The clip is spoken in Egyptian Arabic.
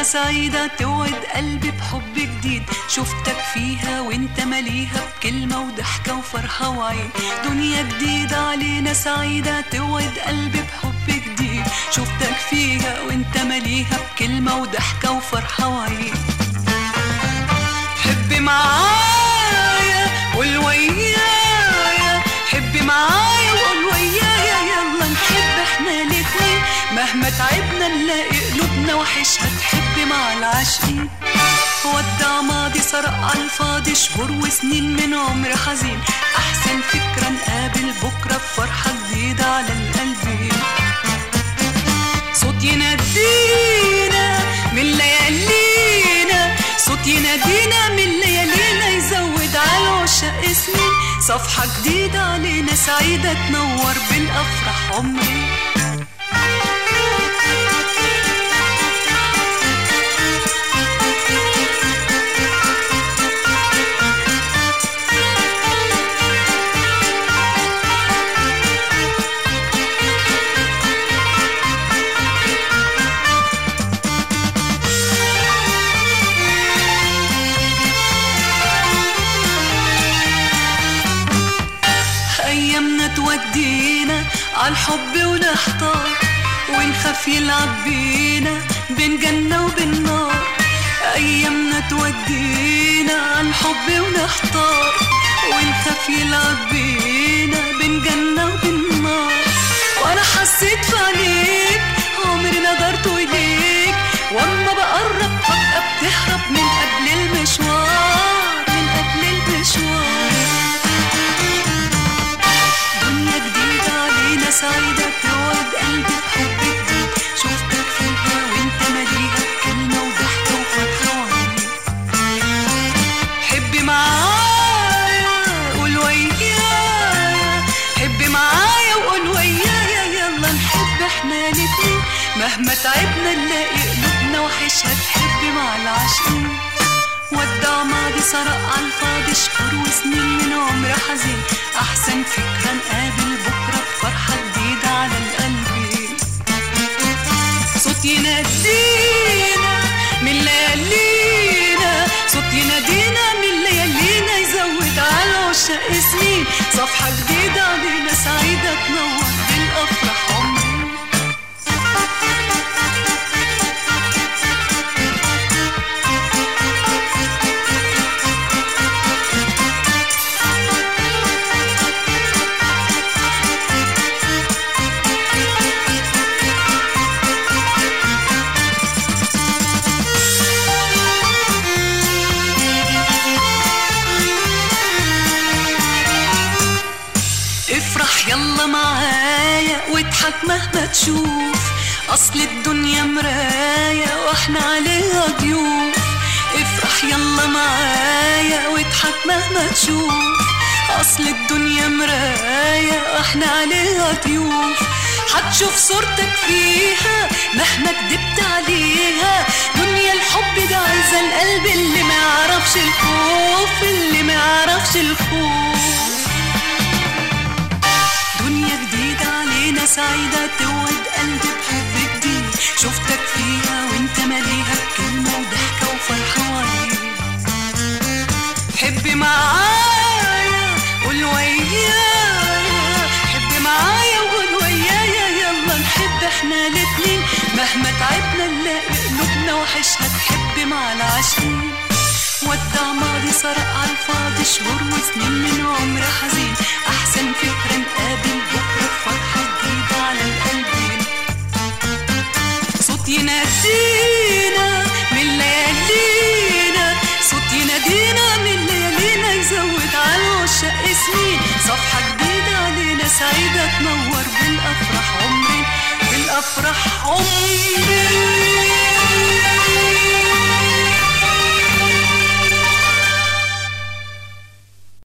سعيدة توعد قلبي بحب جديد شفتك فيها وانت مليها بكلمة وضحكة وفرحة وعين دنيا جديدة علينا سعيدة توعد قلبي بحب جديد شفتك فيها وانت مليها بكلمة وضحكة وفرحة وعين حبي معايا قول ويايا حبي معايا وقول ويايا يلا نحب احنا الاتنين مهما تعبنا نلاقي قلوبنا وحشها تحب مع العاشقين ودع ماضي سرق على الفاضي شهور وسنين من عمر حزين احسن فكرة نقابل بكرة بفرحة جديدة على القلبين صوت ينادينا من ليالينا صوت ينادينا من ليالينا يزود على العشاق سنين صفحة جديدة علينا سعيدة تنور بالأفراح عمري أيامنا تودينا عالحب ونحتار ونخاف يلعب بينا بين جنة وبين نار أيامنا تودينا عالحب ونحتار ونخاف يلعب بينا بين جنة وبين نار وأنا حسيت في عينيك عمري نظرت إليك وأما بقرب فجأة بتهرب من قبل المشوار من قبل المشوار دنيا جديدة علينا سعيدة توعد قلبي بحب جديد شفتك فيها وانت مليها بكلمة وضحكة وفرحة وعين حبي معايا قول ويايا حبي معايا وقول ويايا يلا نحب احنا الاتنين مهما تعبنا نلاقي قلوبنا وحشها تحب مع العاشقين ودع ماضي سرق على الفاضي شهور وسنين من عمر حزين احسن فكرة نقابل بكرة بفرحة جديدة على القلبين صوت ينادينا من ليالينا صوت ينادينا من ليالينا يزود على العشاق سنين صفحة جديدة علينا سعيدة تنور بالأفراح عمري افرح يلا معايا واضحك مهما تشوف اصل الدنيا مراية واحنا عليها ضيوف افرح يلا معايا واضحك مهما تشوف اصل الدنيا مراية واحنا عليها ضيوف هتشوف صورتك فيها مهما كدبت عليها دنيا الحب ده عايزة القلب اللي ما يعرفش الخوف اللي ما يعرفش الخوف دنيا جديدة علينا سعيدة توعد قلبي بحب جديد شفتك فيها وانت مليها بكلمة وضحكة وفرحة وعين حبي معايا قول ويايا حبي معايا وقول ويايا يلا نحب احنا الاتنين مهما تعبنا نلاقي قلوبنا وحشها تحب مع العاشقين ودع ماضي سرق على الفاضي شهور وسنين من عمر حزين احسن فكرة نقابل بكرة بفرحة جديدة على القلبين صوت ينادينا من ليالينا صوت ينادينا من ليالينا يزود على العشاق سنين صفحة جديدة علينا سعيدة تنور بالأفراح عمري بالأفراح عمري